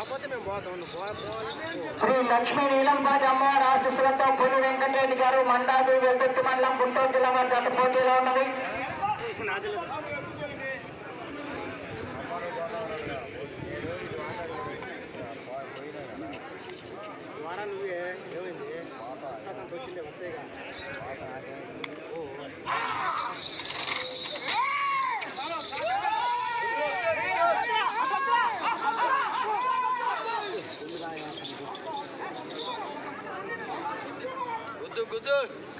కాకపోతే మేము పోతాం నువ్వు పో- పోవాలంటే పో. శ్రీ లక్ష్మీ నీలంబాటి అమ్మవారి ఆశీస్సులతో పులి వెంకటరెడ్డి గారు మండాది వెల్దుర్తి మండలం గుంటూరు జిల్లా వారి జత పోటీలో ఉన్నవి నాది లేదు. వారా నువ్వే ఏమైంది అంత వచ్చిందే వస్తాయిగా గుద్దు గుద్దు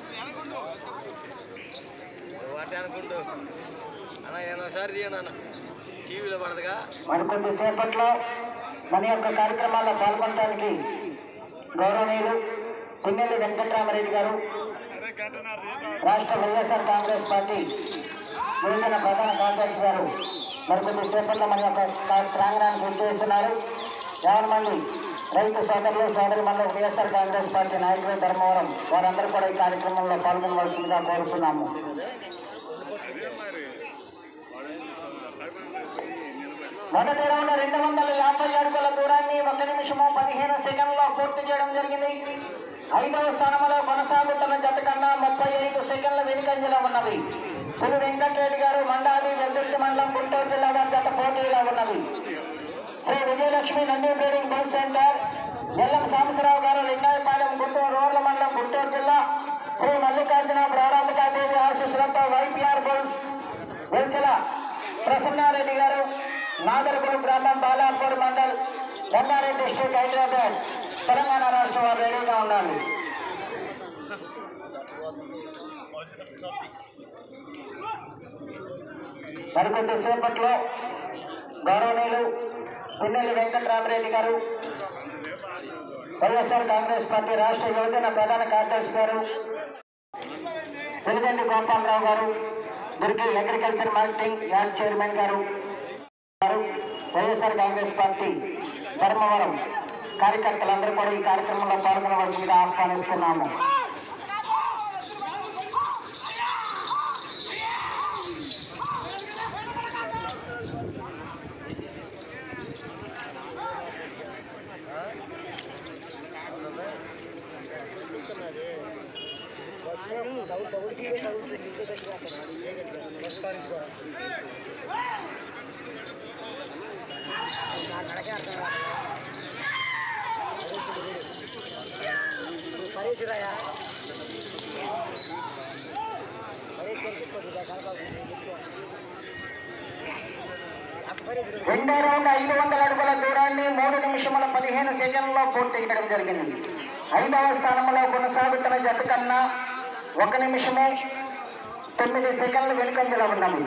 వాటి అనుకుంటూ అన్న నేను ఒకసారి తీయను అన్న టీవీలో పడదుగా మరికొద్ది సేపట్లో మన యొక్క కార్యక్రమాల్లో పాల్గొనడానికి గౌరవనీయులు పిన్నెల్లి వెంకటరామరెడ్డి గారు రాష్ట్ర వైఎస్ఆర్ కాంగ్రెస్ పార్టీ యువజన ప్రధాన కార్యదర్శి గారు మరికొద్ది సేపట్లో మన యొక్క కా- ప్రాంగణానికి వచ్చేస్తున్నారు యాభై మంది రైతు సోదరులు సోదరి మండలి వైఎస్ఆర్ కాంగ్రెస్ పార్టీ నాయకులు ధర్మవరం వారందరూ కూడా ఈ కార్యక్రమంలో పాల్గొనవలసిందిగా కోరుతున్నాము మొదటి రౌండ్ రెండు వందల యాభై అడుగుల దూరాన్ని ఒక నిమిషము పదిహేను సెకండ్లో పూర్తి చేయడం జరిగింది ఐదవ స్థానంలో కొనసాగుతున్న జత కన్నా ముప్పై ఐదు సెకండ్ల వెనుకంజలో ఉన్నవి పులి వెంకటరెడ్డి గారు మండాది వెల్దుర్తి మండలం గుంటూరు జిల్లా వారి జత పోటీలో ఉన్నవి Shri Vijayalakshmi Nandi breeding bull centre Yellam Sambasiva Rao గారు లింగాయపాలెం గుంటూరు రోడ్ల మండలం గుంటూరు జిల్లా శ్రీ మల్లికార్జున ప్రారంభికాదేవి ఆశీస్సులతో వైపీఆర్ బుల్స్ వెల్చల ప్రసన్నారెడ్డి గారు నాగరపూర్ గ్రామం బాలాపూర్ మండల్ రంగారెడ్డి డిస్ట్రిక్ట్ హైదరాబాద్ తెలంగాణ రాష్ట్రం వారు రెడీగా ఉండాలి మరికొద్ది సేపట్లో గౌరవనీయులు పున్నెల్లి వెంకటరామరెడ్డి గారు వైఎస్ఆర్ కాంగ్రెస్ పార్టీ రాష్ట్ర యువజన ప్రధాన కార్యదర్శి గారు వెలిగండి గోపాలరావు గారు Durgi agriculture marketing yard chairman గారు గారు వైఎస్ఆర్ కాంగ్రెస్ పార్టీ ధర్మవరం కార్యకర్తలందరూ కూడా ఈ కార్యక్రమంలో పాల్గొనవలసిందిగా ఆహ్వానిస్తున్నాము రెండో రౌండ్ ఐదు వందల అడుగుల దూరాన్ని మూడు నిమిషముల పదిహేను సెకండ్లలో పూర్తి చేయడం జరిగింది ఐదవ స్థానంలో కొనసాగుతున్న జత కన్నా ఒక నిమిషము తొమ్మిది సెకండ్లు వెనుకంజలో ఉన్నాము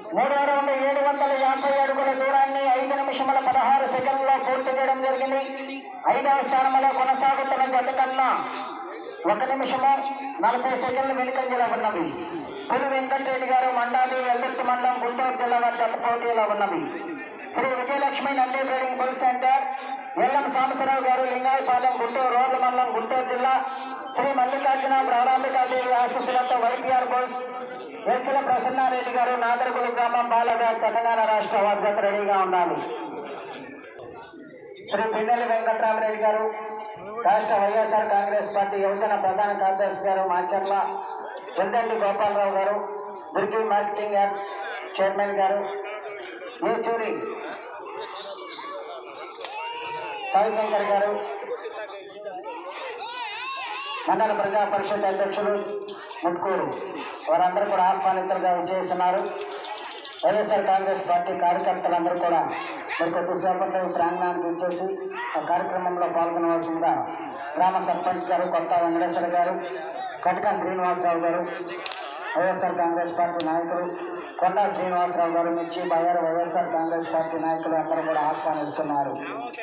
మూడో రౌండ్ ఏడు వందల యాభై అడుగుల దూరాన్ని ఐదు నిమిషముల పదహారు సెకండ్లో పూర్తి చేయడం జరిగింది ఐదవ స్థానంలో కొనసాగుతున్న జత కన్నా ఒక నిమిషము నలభై సెకండ్లు వెనుకంజలో ఉన్నవి పులి వెంకటరెడ్డి గారు మండాలి ఎల్లెట్టు మండలం గుంటూరు జిల్లా వారి జత పోటీలో ఉన్నవి Shri Vijayalakshmi Nandi trading bull centre L M Sambasiva Rao గారు లింగాయపాలెం గుంటూరు రోడ్ల మండలం గుంటూరు జిల్లా శ్రీ మల్లికార్జున ప్రారంభికాదేవి ఆశీస్సులతో వైపీఆర్ బోల్స్ ఎల్సిల ప్రసన్నారెడ్డి గారు నాగరగులు గ్రామం బాలగారు తెలంగాణ రాష్ట్ర వారి జత రెడీగా ఉండాలి శ్రీ పిన్నెల్లి వెంకట్రామరెడ్డి గారు రాష్ట్ర వైఎస్ఆర్ కాంగ్రెస్ పార్టీ యువజన ప్రధాన కార్యదర్శి గారు మాచర్ల వెల్దండి గోపాలరావు గారు దుర్గి మార్కెటింగ్ యాప్ చైర్మన్ గారు ఏచూరి సాయిశంకర్ గారు మండల ప్రజా పరిషత్ అధ్యక్షులు ముట్కూరు వారందరూ కూడా ఆహ్వానితులుగా విచ్చేస్తున్నారు వైఎస్ఆర్ కాంగ్రెస్ పార్టీ కార్యకర్తలందరూ కూడా మరి కొద్దిసేపట్లో ఈ ప్రాంగణానికి వచ్చేసి ఆ కార్యక్రమంలో పాల్గొనవలసిందిగా గ్రామ సర్పంచ్ గారు కొత్త వెంకటేశ్వర గారు కటకం శ్రీనివాసరావు గారు వైఎస్ఆర్ కాంగ్రెస్ పార్టీ నాయకులు కొండా శ్రీనివాసరావు గారు మిర్చి బయ్యారు వైఎస్ఆర్ కాంగ్రెస్ పార్టీ నాయకులు అందరూ కూడా ఆహ్వానిస్తున్నారు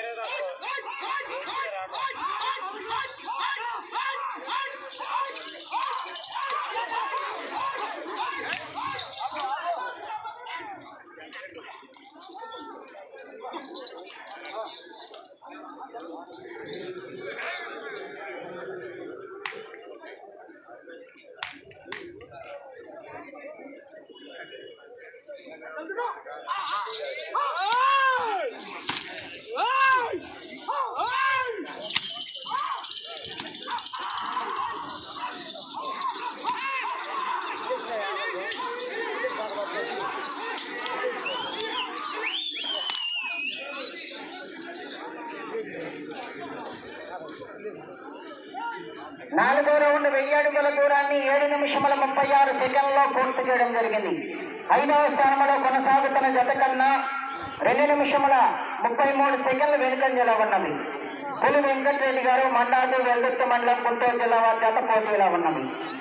నాలుగో రౌండ్ వెయ్యి అడుగుల దూరాన్ని ఏడు నిమిషముల ముప్పై ఆరు సెకండ్లో పూర్తి చేయడం జరిగింది ఐదవ స్థానంలో కొనసాగుతున్న జత కన్నా రెండు నిమిషముల ముప్పై మూడు సెకండ్లు వెనుకంజలో ఉన్నవి పులి వెంకటరెడ్డి గారు మండాలు వెల్దుర్తి మండలం గుంటూరు జిల్లా వారి జత పోటీలో ఉన్నవి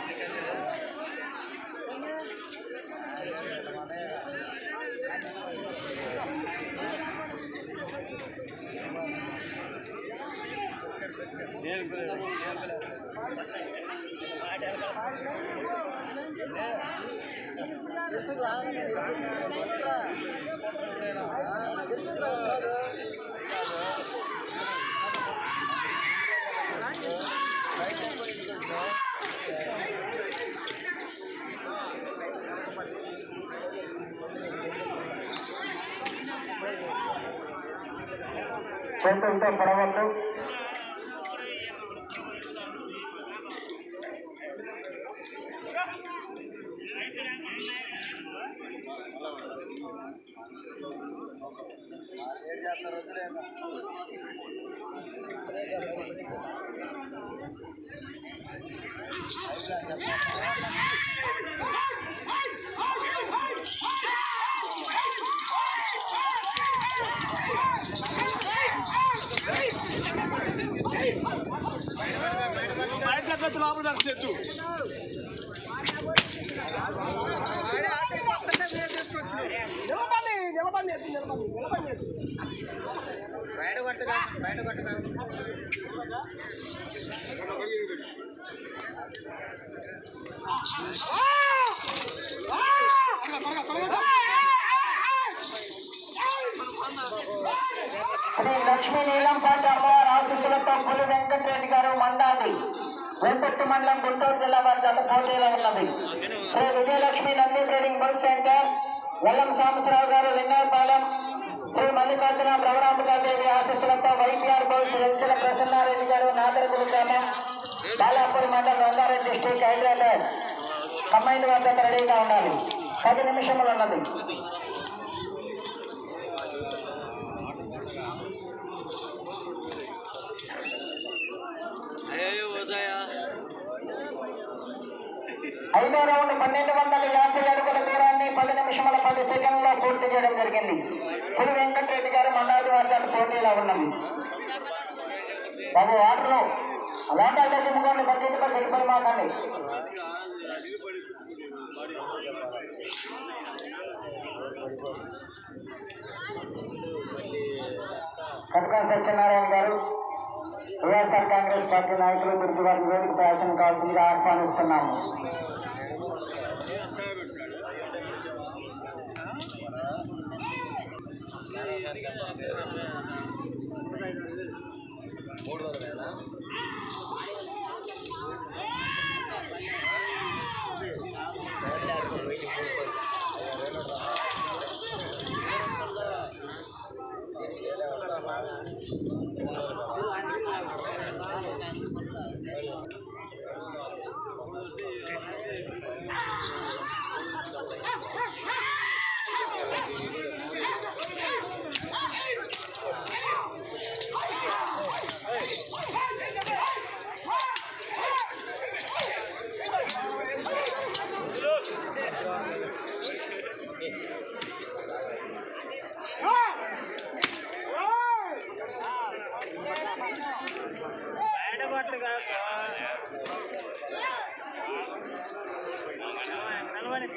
చేతులతో పడవద్దు శ్రీ లక్ష్మీ నీలంపాటి అమ్మవారి ఆశీస్సులతో పులి వెంకటరెడ్డి గారు మండాలి వెంపట్టు మండలం గుంటూరు జిల్లా వారి జత పోటీలో ఉన్నది Shri Vijayalakshmi Nandi trading bull centre Vellam Sambasiva Rao గారు లింగాయపాలెం శ్రీ మల్లికార్జున ప్రవరాంబికాదేవి ఆశీస్సులతో వైపీఆర్ బోల్స్ వెలిసిన ప్రసన్నారెడ్డి గారు నాదరగుడి గ్రామం బాలాపూర్ మండలం రంగారెడ్డి డిస్టిక్ హైదరాబాద్ కంబైన్ వద్ద రెడీగా ఉండాలి పది నిమిషములు ఉన్నది అయ్యో ఉదయా ఐదో రౌండ్ పన్నెండు వందల యాభై అడుగుల దూరాన్ని పది నిమిషముల పది సెకండ్లో పూర్తి చేయడం జరిగింది పులి వెంకటరెడ్డి గారు మండాది వర్గాలు పోటీలో ఉన్నవి బాబు వాటరు అలాంటి అంటే చెప్పుకోండి బడ్జెట్గా గెలుపని మాకండి కటకా సత్యనారాయణ గారు వైఎస్ఆర్ కాంగ్రెస్ పార్టీ నాయకులు గుర్తు వారికి వేదిక ప్రయాసం కావాల్సిందిగా ఆహ్వానిస్తున్నాము మూడు వందలేనా బయటకొట్టు కాదు నిలబడి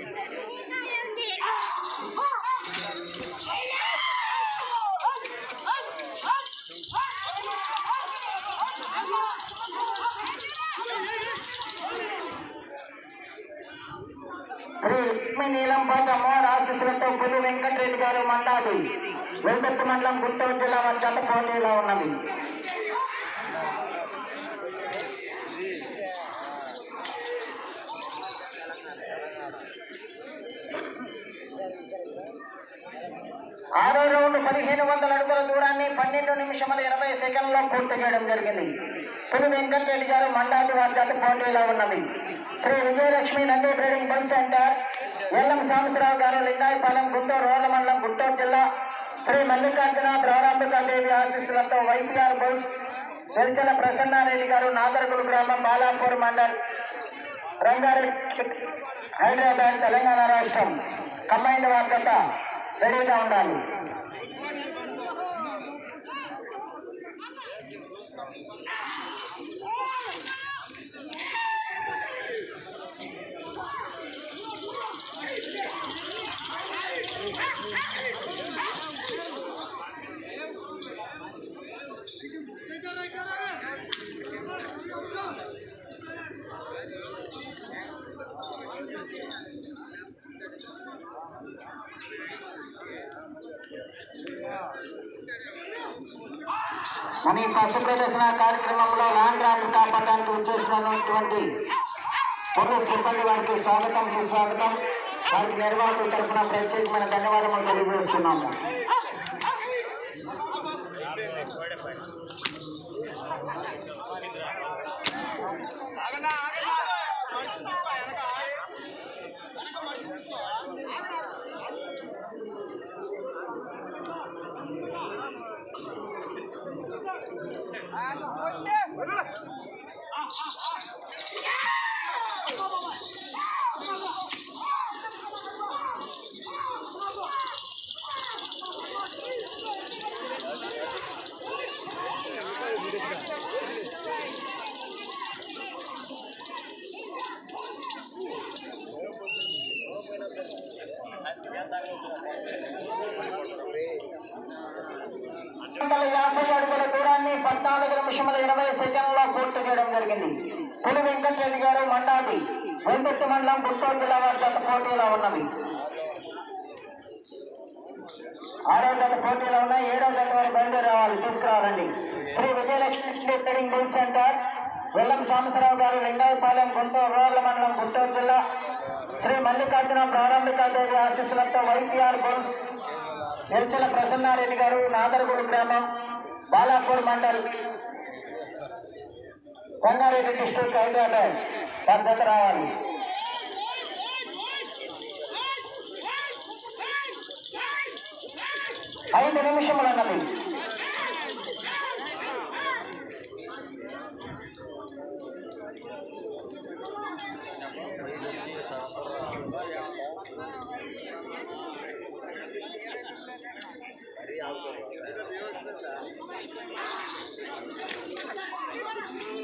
శ్రీ లక్ష్మీ నీలంపాటి అమ్మవారి ఆశీస్సులతో పులి వెంకటరెడ్డి గారు మండాది వెల్దత్తు మండలం గుంటూరు జిల్లా వారి గత పోటీలో ఉన్నవి ఆరో రౌండ్ పదిహేను వందల అడుగుల దూరాన్ని పన్నెండు నిమిషముల ఇరవై సెకండ్లో పూర్తి చేయడం జరిగింది పులి వెంకటరెడ్డి గారు మండాది వారి గత పోటీలో ఉన్నవి Shri Vijayalakshmi Nandi trading bus centre L M Sambasiva Rao గారు లింగాయపాలెం గుంటూరు రోడ్ల మండలం గుంటూరు జిల్లా శ్రీ మల్లికార్జున ప్రారంభికాదేవి ఆశీస్సులతో వైపీఆర్ బౌస్ వెలిసిన ప్రసన్నారెడ్డి గారు నాగరగులు గ్రామం బాలాపూర్ మండల్ రంగారెడ్డి హైదరాబాద్ తెలంగాణ రాష్ట్రం కంబైన్డ్ వర్గత రెడీగా ఉండాలి మన ఈ పశు ప్రదర్శన కార్యక్రమంలో ల్యాండ్ ల్యాండ్ కాపాడడానికి వచ్చేసినటువంటి పోలీస్ సిబ్బంది వారికి స్వాగతం సుస్వాగతం వారికి నిర్వాహకుల తరఫున ప్రత్యేకమైన ధన్యవాదాలు తెలియజేస్తున్నాము వందల యాభై అడుగుల దూరాన్ని పద్నాలుగు నిమిషముల ఇరవై సెకండ్లో పూర్తి చేయడం జరిగింది పులి వెంకటరెడ్డి గారు మండాది వెంకట మండలం గుంటూరు జిల్లా వారి గత పోటీలో ఉన్నవి ఆరో జత పోటీలో ఉన్నాయి ఏడో జత వారు బయలుదేరి రావాలి తీసుకురావాలండి Shri Vijayalakshmi trading bull centre Vellam Sambasiva Rao గారు లింగాయపాలెం గుంటూరు రూరల్ మండలం గుంటూరు జిల్లా శ్రీ మల్లికార్జున ప్రారంభికాదేవి ఆశీస్సులతో వైపీఆర్ బుల్స్ ఎల్చెల ప్రసన్నారెడ్డి గారు నాదరగూడ గ్రామం బాలాపూర్ మండల్ రంగారెడ్డి డిస్ట్రిక్ట్ హైదరాబాద్ పద్ధతి రావాలి ఐదు నిమిషములు అన్నది మరీ ఆగుతుంది